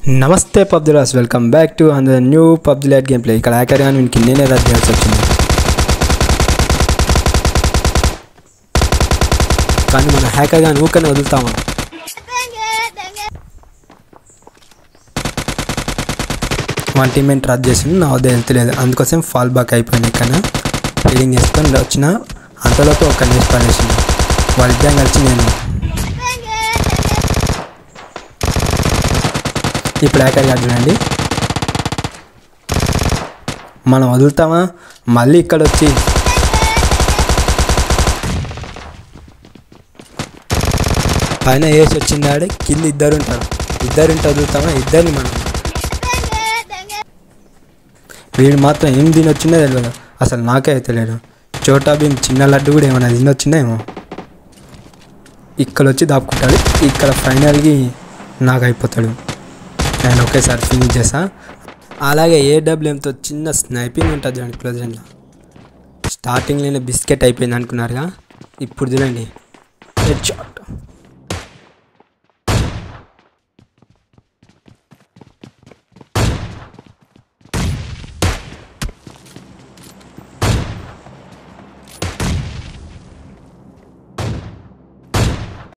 నమస్తే పబ్జిలాస్ welcome back to అంద new PUBG lite game play ఇక్కడ హ్యాకర్ కానీ వీనికి నేనే రద్దు చేయాల్సి వచ్చింది కానీ మన హ్యాకర్ కానీ ఊకనే వదులుతామా వన్ టీమెంట్ రద్దు చేసింది నా వద్ద వెళ్తలేదు అందుకోసం ఫాల్ బ్యాక్ అయిపోయింది ఇక్కడ ఫీలింగ్ చేసుకొని వచ్చిన అంతలోపు ఒక నేస్ పడేసింది వాళ్ళిద్దరం కలిసి నేను ఇప్పుడు హ్యాకర్ గారు చూడండి మనం వదులుతామా మళ్ళీ ఇక్కడ వచ్చి పైన వేసి వచ్చిందాడు కింద ఇద్దరు ఉంటారు ఇద్దరు ఉంటే వదులుతామా ఇద్దరిని మనం వీడు మాత్రం ఏం తిని వచ్చిందో తెలియదు అసలు నాకే తెలియదు చోటా భీమ్ చిన్న లడ్డు కూడా ఏమైనా తిని వచ్చిందో ఏమో ఇక్కడ వచ్చి దాపుకుంటాడు ఇక్కడ ఫైనల్కి నాకు అయిపోతాడు నేను ఒకేసారి ఫినిష్ చేసా అలాగే ఏడబ్ల్యూఎంతో చిన్న స్నైపింగ్ ఉంటుంది చూడండి ప్రజెంట్లో స్టార్టింగ్లోనే బిస్కెట్ అయిపోయింది అనుకున్నారుగా ఇప్పుడు చూడండి హెడ్ షాట్